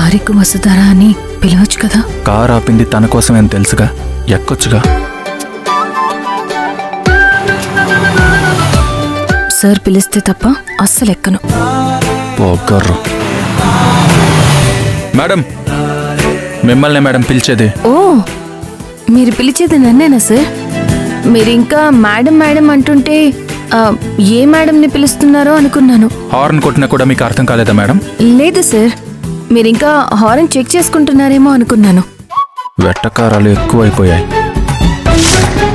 హారిక వసుధారా అని పిలవచ్చు కదా కార్ ఆపింది తన కోసమే అని తెలుసుగా ఎక్కొచ్చుగా సార్ పిలిస్తే తప్ప అస్సలు ఎక్కను పొగర్రు మేడం మిమ్మల్ని మేడం పిలిచేది ఓ మీరు పిలిచేది నన్నేనా సార్ మీరు ఇంకా మేడం మేడం అంటుంటే ఆ, ఏ మేడంని పిలుస్తున్నారో అనుకున్నాను హార్న్ కొట్టినా కూడా మీకు అర్థం కాలేదా మేడం లేదు సార్ మీరు ఇంకా హారన్ చెక్ చేసుకుంటున్నారేమో అనుకున్నాను వెట్టకారాలు ఎక్కువైపోయాయి